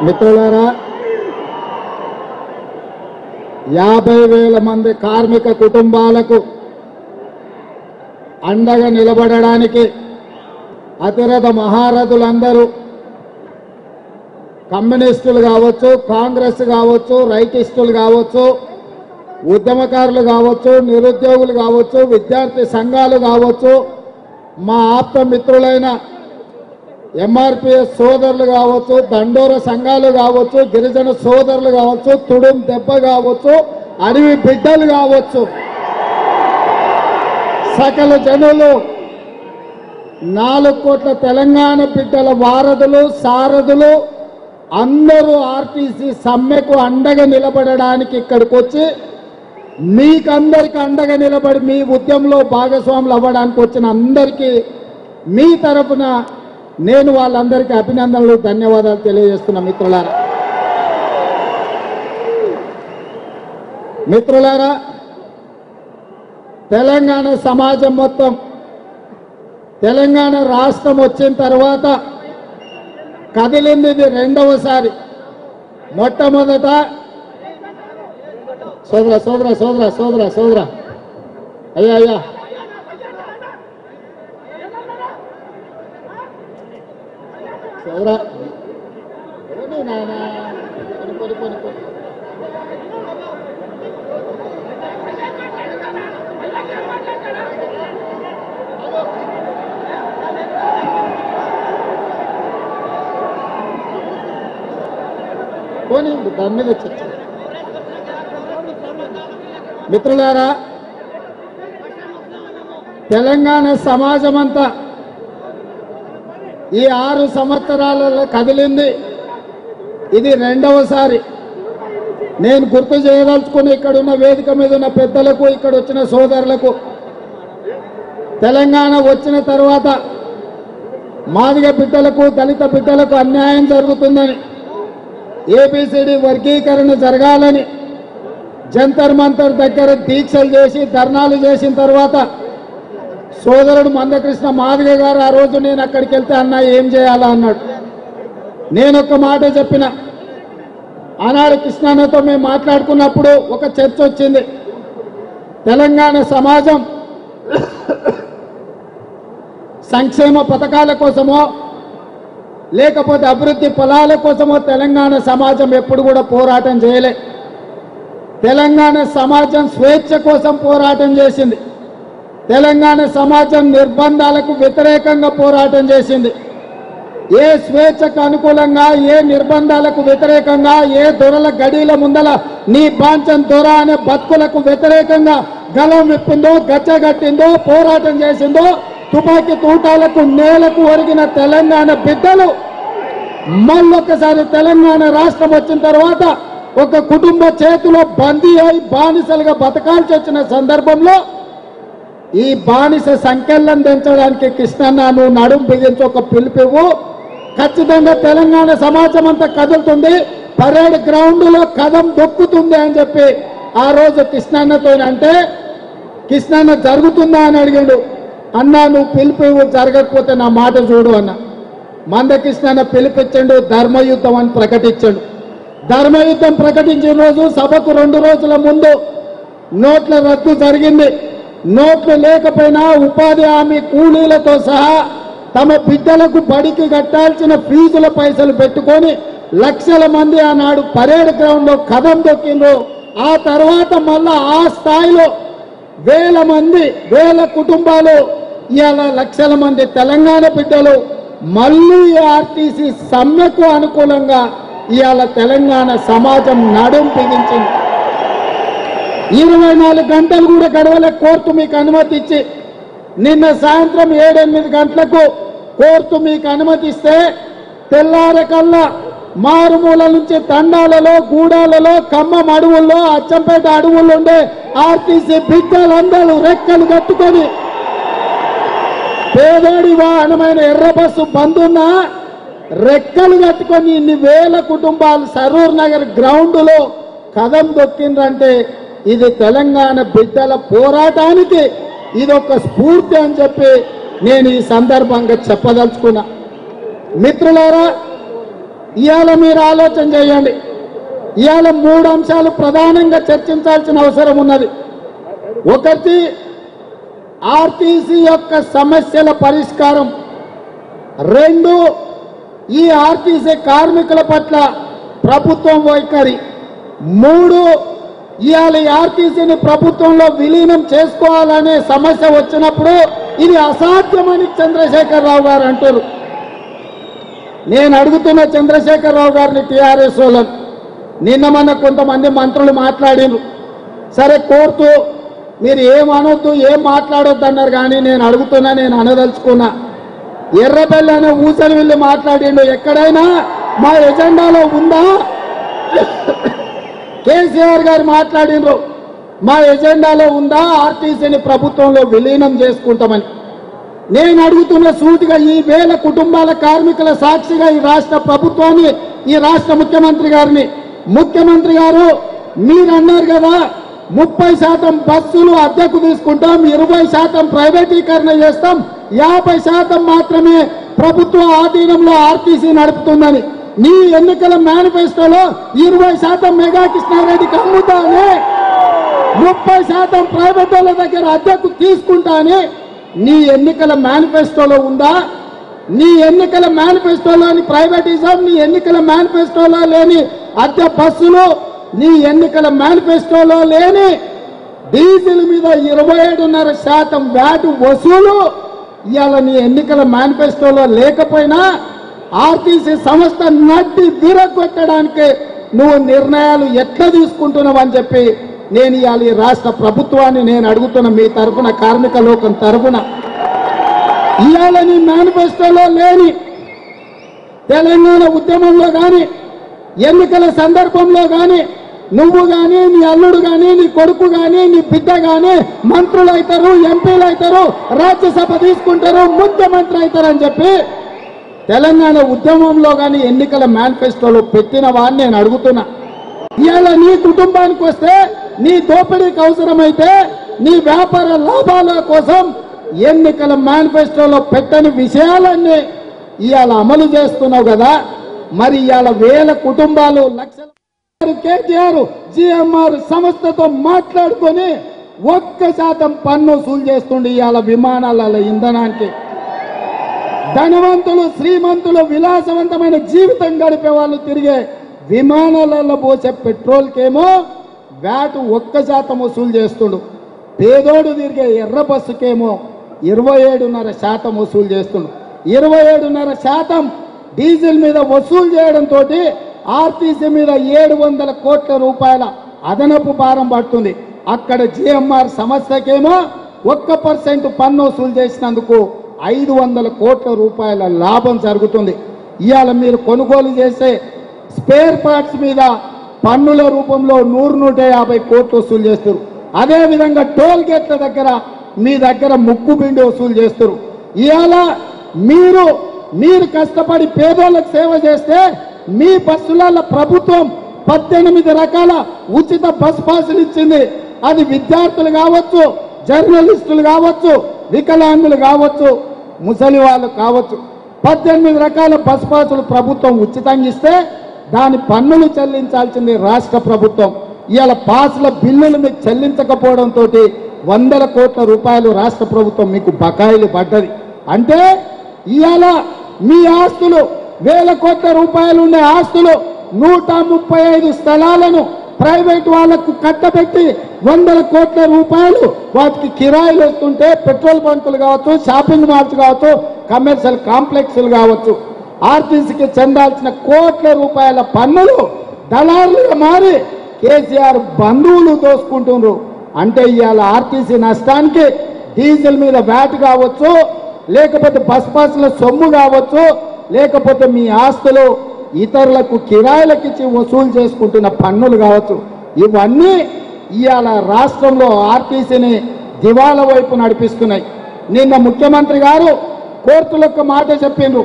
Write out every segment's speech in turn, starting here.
మిత్రులారా యాభై వేల మంది కార్మిక కుటుంబాలకు అండగా నిలబడడానికి అతిరథ మహారథులందరూ కమ్యూనిస్టులు కావచ్చు కాంగ్రెస్ కావచ్చు రైటిస్టులు కావచ్చు ఉద్యమకారులు కావచ్చు నిరుద్యోగులు కావచ్చు విద్యార్థి సంఘాలు కావచ్చు మా ఆప్త మిత్రులైన ఎంఆర్పిఎస్ సోదరులు కావచ్చు దండోర సంఘాలు కావచ్చు గిరిజన సోదరులు కావచ్చు తుడుం దెబ్బ కావచ్చు అడవి బిడ్డలు కావచ్చు సకల జనులు నాలుగు కోట్ల తెలంగాణ బిడ్డల వారధులు సారథులు అందరూ ఆర్టీసీ సమ్మెకు అండగా నిలబడడానికి ఇక్కడికి వచ్చి మీకందరికి అండగా నిలబడి మీ ఉద్యమంలో భాగస్వాములు అవ్వడానికి వచ్చిన అందరికీ మీ తరపున నేను వాళ్ళందరికీ అభినందనలు ధన్యవాదాలు తెలియజేస్తున్నా మిత్రులారా మిత్రులారా తెలంగాణ సమాజం మొత్తం తెలంగాణ రాష్ట్రం వచ్చిన తర్వాత కదిలింది ఇది రెండవసారి మొట్టమొదట సోదర సోదర సోదర సోదర సోదర అయ్యా అయ్యా సోదర పోనీ నాయనా. పోనీ, పోనీ, పోనీ, పోనీ. పోనీ దాని మీద చర్చ మిత్రులారా తెలంగాణ సమాజం అంతా ఈ ఆరు సంవత్సరాలలో కదిలింది ఇది రెండవసారి నేను గుర్తు చేయదలుచుకుని ఇక్కడ ఉన్న వేదిక మీద ఉన్న పెద్దలకు ఇక్కడ వచ్చిన సోదరులకు తెలంగాణ వచ్చిన తర్వాత మాదిగ బిడ్డలకు దళిత బిడ్డలకు అన్యాయం జరుగుతుందని ఏబిసిడి వర్గీకరణ జరగాలని జంతర్ మంతర్ దగ్గర దీక్షలు చేసి ధర్నాలు చేసిన తర్వాత సోదరుడు మందకృష్ణ మాదిగ గారు ఆ రోజు నేను అక్కడికి వెళ్తే అన్న ఏం చేయాలా అన్నాడు నేను ఒక మాట చెప్పిన ఆనాడు కృష్ణన్నతో మేము మాట్లాడుకున్నప్పుడు ఒక చర్చ వచ్చింది తెలంగాణ సమాజం సంక్షేమ పథకాల కోసమో లేకపోతే అభివృద్ధి ఫలాల కోసమో తెలంగాణ సమాజం ఎప్పుడు కూడా పోరాటం చేయలే తెలంగాణ సమాజం స్వేచ్ఛ కోసం పోరాటం చేసింది తెలంగాణ సమాజం నిర్బంధాలకు వ్యతిరేకంగా పోరాటం చేసింది ఏ స్వేచ్ఛకు అనుకూలంగా ఏ నిర్బంధాలకు వ్యతిరేకంగా ఏ దొరల గడిల ముందల నీ బాంచం దొర అనే బతుకులకు వ్యతిరేకంగా గలం విప్పిందో గచ్చగట్టిందో పోరాటం చేసిందో తుపాకీ తూటాలకు నేలకు ఒరిగిన తెలంగాణ బిడ్డలు మళ్ళొక్కసారి తెలంగాణ రాష్ట్రం వచ్చిన తర్వాత ఒక కుటుంబ చేతిలో బందీ అయి బానిసలుగా బతకాల్సి వచ్చిన సందర్భంలో ఈ బానిస సంఖ్యలను పెంచడానికి కృష్ణన్న నువ్వు నడుం బిగించి ఒక పిలుపువు ఖచ్చితంగా తెలంగాణ సమాజం అంతా కదులుతుంది పరేడ్ గ్రౌండ్ లో కదం దొక్కుతుంది అని చెప్పి ఆ రోజు కృష్ణన్నతో అంటే కృష్ణన్న జరుగుతుందా అని అడిగాడు అన్నా నువ్వు పిలుపు జరగకపోతే నా మాట చూడు అన్న మందకృష్ణన్న పిలిపించండు ధర్మయుద్ధం అని ప్రకటించాడు ధర్మయుద్ధం ప్రకటించిన రోజు సభకు రెండు రోజుల ముందు నోట్ల రద్దు జరిగింది నోట్లు లేకపోయినా ఉపాధి హామీ కూలీలతో సహా తమ బిడ్డలకు బడికి కట్టాల్సిన ఫీజుల పైసలు పెట్టుకొని లక్షల మంది ఆనాడు పరేడ్ గ్రౌండ్ లో కథం దొక్కిండ్రు ఆ తర్వాత మళ్ళా ఆ స్థాయిలో వేల మంది వేల కుటుంబాలు ఇవాళ లక్షల మంది తెలంగాణ బిడ్డలు మళ్ళీ ఈ ఆర్టీసీ సమ్మెకు అనుకూలంగా ఇవాళ తెలంగాణ సమాజం నడుం బిగించింది ఇరవై నాలుగు గంటలు కూడా గడవలే కోర్టు మీకు అనుమతి ఇచ్చి నిన్న సాయంత్రం ఏడెనిమిది గంటలకు కోర్టు మీకు అనుమతి ఇస్తే తెల్లారకల్లా మారుమూల నుంచి తండాలలో గూడాలలో ఖమ్మం అడవుల్లో అచ్చంపేట అడవుల్లో ఉండే ఆర్టీసీ బిడ్డలందరూ రెక్కలు కట్టుకొని పేదోడి వాహనమైన ఎర్ర బస్సు బందున్నా రెక్కలు కట్టుకొని ఇన్ని వేల కుటుంబాలు సరూర్ నగర్ గ్రౌండ్ లో కదం దొక్కిండ్రంటే ఇది తెలంగాణ బిడ్డల పోరాటానికి ఇది ఒక స్ఫూర్తి అని చెప్పి నేను ఈ సందర్భంగా చెప్పదలుచుకున్నా మిత్రులారా ఇవాళ మీరు ఆలోచన చేయండి ఇవాళ మూడు అంశాలు ప్రధానంగా చర్చించాల్సిన అవసరం ఉన్నది ఒకటి ఆర్టీసీ యొక్క సమస్యల పరిష్కారం రెండు ఈ ఆర్టీసీ కార్మికుల పట్ల ప్రభుత్వం వైఖరి మూడు ఇవాళ ఈ ఆర్టీసీని ప్రభుత్వంలో విలీనం చేసుకోవాలనే సమస్య వచ్చినప్పుడు ఇది అసాధ్యమని చంద్రశేఖరరావు గారు అంటారు నేను అడుగుతున్న చంద్రశేఖరరావు గారిని టీఆర్ఎస్ వాళ్ళని నిన్న మొన్న కొంతమంది మంత్రులు మాట్లాడిను సరే కోర్టు మీరు ఏం అనొద్దు ఏం మాట్లాడొద్దు అన్నారు కానీ నేను అడుగుతున్నా నేను అనదలుచుకున్నా ఎర్రబెల్లి అనే ఊసలు వెళ్ళి మాట్లాడిండు ఎక్కడైనా మా ఎజెండాలో ఉందా కేసీఆర్ గారు మాట్లాడిండ్రు మా ఎజెండాలో ఉందా ఆర్టీసీని ప్రభుత్వంలో విలీనం చేసుకుంటామని నేను అడుగుతున్న సూటిగా ఈ వేల కుటుంబాల కార్మికుల సాక్షిగా ఈ రాష్ట్ర ప్రభుత్వాన్ని ఈ రాష్ట్ర ముఖ్యమంత్రి గారిని ముఖ్యమంత్రి గారు మీరు అన్నారు కదా ముప్పై శాతం బస్సులు అద్దెకు తీసుకుంటాం ఇరవై శాతం ప్రైవేటీకరణ చేస్తాం యాభై శాతం మాత్రమే ప్రభుత్వ ఆధీనంలో ఆర్టీసీ నడుపుతుందని నీ ఎన్నికల మేనిఫెస్టోలో ఇరవై శాతం మెగా కృష్ణారెడ్డికి అమ్ముతానే ముప్పై శాతం ప్రైవేట్ వాళ్ళ దగ్గర అద్దెకు తీసుకుంటానే నీ ఎన్నికల మేనిఫెస్టోలో ఉందా నీ ఎన్నికల మేనిఫెస్టోలోని ప్రైవేటిజం నీ ఎన్నికల మేనిఫెస్టోలో లేని అద్దె బస్సులు నీ ఎన్నికల మేనిఫెస్టోలో లేని డీజిల్ మీద ఇరవై ఏడున్నర శాతం వ్యాట్ వసూలు ఇవాళ నీ ఎన్నికల మేనిఫెస్టోలో లేకపోయినా ఆర్టీసీ సంస్థ నడ్డి విరగొట్టడానికి నువ్వు నిర్ణయాలు ఎట్లా తీసుకుంటున్నావు అని చెప్పి నేను ఇవాళ ఈ రాష్ట్ర ప్రభుత్వాన్ని నేను అడుగుతున్న మీ తరఫున కార్మిక లోకం తరఫున ఇవాళ నీ మేనిఫెస్టోలో లేని తెలంగాణ ఉద్యమంలో కానీ ఎన్నికల సందర్భంలో కానీ నువ్వు కానీ నీ అల్లుడు కానీ నీ కొడుకు కానీ నీ బిడ్డ కానీ మంత్రులు అవుతారు ఎంపీలు అవుతారు రాజ్యసభ తీసుకుంటారు ముఖ్యమంత్రి అవుతారు అని చెప్పి తెలంగాణ ఉద్యమంలో కానీ ఎన్నికల మేనిఫెస్టోలో పెట్టిన వాడిని నేను అడుగుతున్నా ఇవాళ నీ కుటుంబానికి వస్తే నీ దోపిడీకి అవసరమైతే నీ వ్యాపార లాభాల కోసం ఎన్నికల మేనిఫెస్టోలో పెట్టని విషయాలన్నీ ఇవాళ అమలు చేస్తున్నావు కదా మరి ఇవాళ వేల కుటుంబాలు లక్షల కేటీఆర్ జిఎంఆర్ సంస్థతో మాట్లాడుకొని ఒక్క శాతం పన్ను వసూలు చేస్తుండే ఇవాళ విమానాల ఇంధనానికి ధనవంతులు శ్రీమంతులు విలాసవంతమైన జీవితం గడిపే వాళ్ళు తిరిగే విమానాలలో పోసే పెట్రోల్కేమో వ్యాట్ ఒక్క శాతం వసూలు చేస్తుడు పేదోడు తిరిగే ఎర్ర బస్సుకేమో ఇరవై ఏడున్నర శాతం వసూలు చేస్తుండు ఇరవై ఏడున్నర శాతం డీజిల్ మీద వసూలు చేయడంతో ఆర్టీసీ మీద ఏడు వందల కోట్ల రూపాయల అదనపు భారం పడుతుంది అక్కడ జిఎంఆర్ సంస్థకేమో ఒక్క పర్సెంట్ పన్ను వసూలు చేసినందుకు ఐదు వందల కోట్ల రూపాయల లాభం జరుగుతుంది ఇవాళ మీరు కొనుగోలు చేసే స్పేర్ పార్ట్స్ మీద పన్నుల రూపంలో నూరు నూట యాభై కోట్లు వసూలు చేస్తారు అదే విధంగా టోల్ గేట్ల దగ్గర మీ దగ్గర ముక్కు పిండి వసూలు చేస్తారు ఇవాళ మీరు మీరు కష్టపడి పేదోళ్ళకు సేవ చేస్తే మీ బస్సులలో ప్రభుత్వం పద్దెనిమిది రకాల ఉచిత బస్ పాసులు ఇచ్చింది అది విద్యార్థులు కావచ్చు జర్నలిస్టులు కావచ్చు వికలాంగులు కావచ్చు ముసలి వాళ్ళు కావచ్చు పద్దెనిమిది రకాల బస్ పాసులు ప్రభుత్వం ఉచితంగా ఇస్తే దాని పన్నులు చెల్లించాల్సింది రాష్ట్ర ప్రభుత్వం ఇవాళ పాసుల బిల్లులు మీకు చెల్లించకపోవడంతో వందల కోట్ల రూపాయలు రాష్ట్ర ప్రభుత్వం మీకు బకాయిలు పడ్డది అంటే ఇవాళ మీ ఆస్తులు వేల కోట్ల రూపాయలు ఉండే ఆస్తులు నూట ముప్పై ఐదు స్థలాలను ప్రైవేట్ వాళ్లకు కట్టబెట్టి వందల కోట్ల రూపాయలు వాటికి కిరాయిలు వస్తుంటే పెట్రోల్ బంకులు కావచ్చు షాపింగ్ మాల్స్ కావచ్చు కమర్షియల్ కాంప్లెక్స్లు కావచ్చు ఆర్టీసీకి చెందాల్సిన కోట్ల రూపాయల పన్నులు దళారులుగా మారి కేసీఆర్ బంధువులు దోసుకుంటున్నారు అంటే ఇవాళ ఆర్టీసీ నష్టానికి డీజిల్ మీద వ్యాట్ కావచ్చు లేకపోతే బస్ పాసుల సొమ్ము కావచ్చు లేకపోతే మీ ఆస్తులు ఇతరులకు కిరాయిలకు ఇచ్చి వసూలు చేసుకుంటున్న పన్నులు కావచ్చు ఇవన్నీ ఇవాళ రాష్ట్రంలో ఆర్టీసీని దివాలా వైపు నడిపిస్తున్నాయి నిన్న ముఖ్యమంత్రి గారు కోర్టులకు మాట చెప్పిండ్రు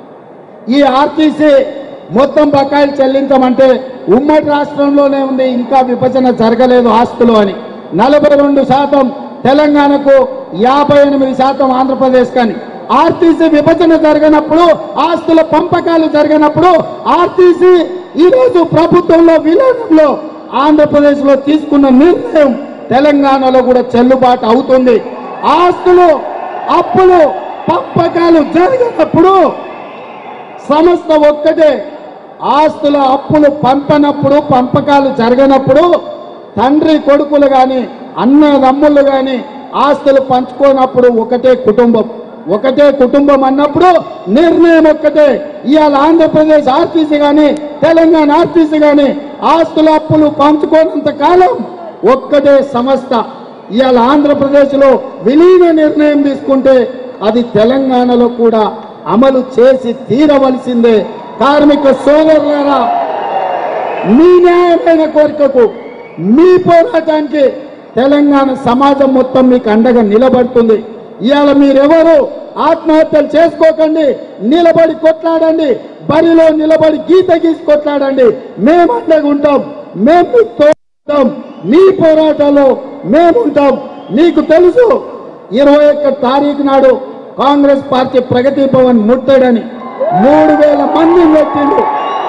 ఈ ఆర్టీసీ మొత్తం బకాయిలు చెల్లించమంటే ఉమ్మడి రాష్ట్రంలోనే ఉంది ఇంకా విభజన జరగలేదు ఆస్తులు అని నలభై రెండు శాతం తెలంగాణకు యాభై ఎనిమిది శాతం ఆంధ్రప్రదేశ్ కానీ ఆర్టీసీ విభజన జరిగినప్పుడు ఆస్తుల పంపకాలు జరిగినప్పుడు ఆర్టీసీ ఈ రోజు ప్రభుత్వంలో విలీనంలో ఆంధ్రప్రదేశ్ లో తీసుకున్న నిర్ణయం తెలంగాణలో కూడా చెల్లుబాటు అవుతుంది ఆస్తులు అప్పులు పంపకాలు జరిగినప్పుడు సంస్థ ఒక్కటే ఆస్తుల అప్పులు పంపనప్పుడు పంపకాలు జరగనప్పుడు తండ్రి కొడుకులు గాని అన్నదమ్ముళ్ళు గాని ఆస్తులు పంచుకోనప్పుడు ఒకటే కుటుంబం ఒకటే కుటుంబం అన్నప్పుడు నిర్ణయం ఒక్కటే ఇవాళ ఆంధ్రప్రదేశ్ ఆర్టీసీ గాని తెలంగాణ ఆర్టీసీ గాని ఆస్తుల అప్పులు పంచుకోనంత కాలం ఒక్కటే సంస్థ ఇవాళ ఆంధ్రప్రదేశ్ లో విలీన నిర్ణయం తీసుకుంటే అది తెలంగాణలో కూడా అమలు చేసి తీరవలసిందే కార్మిక సోదరులారా మీ న్యాయమైన కోరికకు మీ పోరాటానికి తెలంగాణ సమాజం మొత్తం మీకు అండగా నిలబడుతుంది ఇవాళ మీరెవరు ఆత్మహత్యలు చేసుకోకండి నిలబడి కొట్లాడండి బరిలో నిలబడి గీత గీసి కొట్లాడండి మేము అండగా ఉంటాం మేము మీకు తోడుగా ఉంటాం మీ పోరాటాల్లో మేముంటాం నీకు తెలుసు ఇరవై ఒక్క తారీఖు నాడు కాంగ్రెస్ పార్టీ ప్రగతి భవన్ ముట్టడని మూడు వేల మంది పెట్టిండు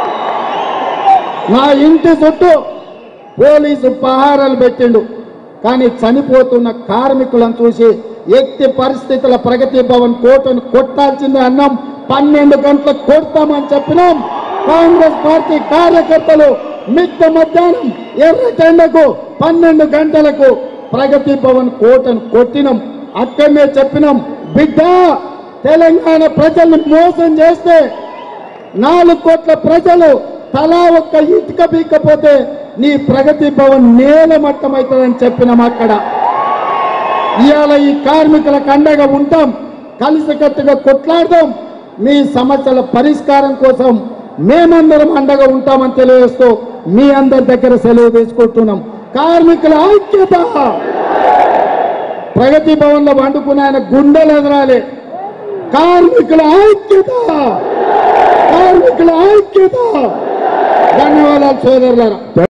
నా ఇంటి చుట్టూ పోలీసు పహారాలు పెట్టిండు కానీ చనిపోతున్న కార్మికులను చూసి ఎత్తి పరిస్థితుల ప్రగతి భవన్ కోటను కొట్టాల్సిందే అన్నాం పన్నెండు గంటలకు కొడతామని చెప్పినాం కాంగ్రెస్ పార్టీ కార్యకర్తలు మిట్ట మధ్యాహ్నం ఎర్ర జెండకు పన్నెండు గంటలకు ప్రగతి భవన్ కోటను కొట్టినాం అక్కడనే చెప్పినాం బిడ్డ తెలంగాణ ప్రజల్ని మోసం చేస్తే నాలుగు కోట్ల ప్రజలు తలా ఒక్క ఇటుక బీక్కపోతే నీ ప్రగతి భవన్ నేలమట్టమవుతుందని చెప్పినాం అక్కడ ఇవాళ ఈ కార్మికులకు అండగా ఉంటాం కలిసికట్టుగా కొట్లాడదాం మీ సమస్యల పరిష్కారం కోసం మేమందరం అండగా ఉంటామని తెలియజేస్తూ మీ అందరి దగ్గర సెలవు తీసుకుంటున్నాం కార్మికుల ఐక్యత ప్రగతి భవన్ లో వండుకున్న ఆయన గుండెలు ఎదరాలి కార్మికుల ఐక్యత కార్మికుల ఐక్యత ధన్యవాదాలు సోదరులారా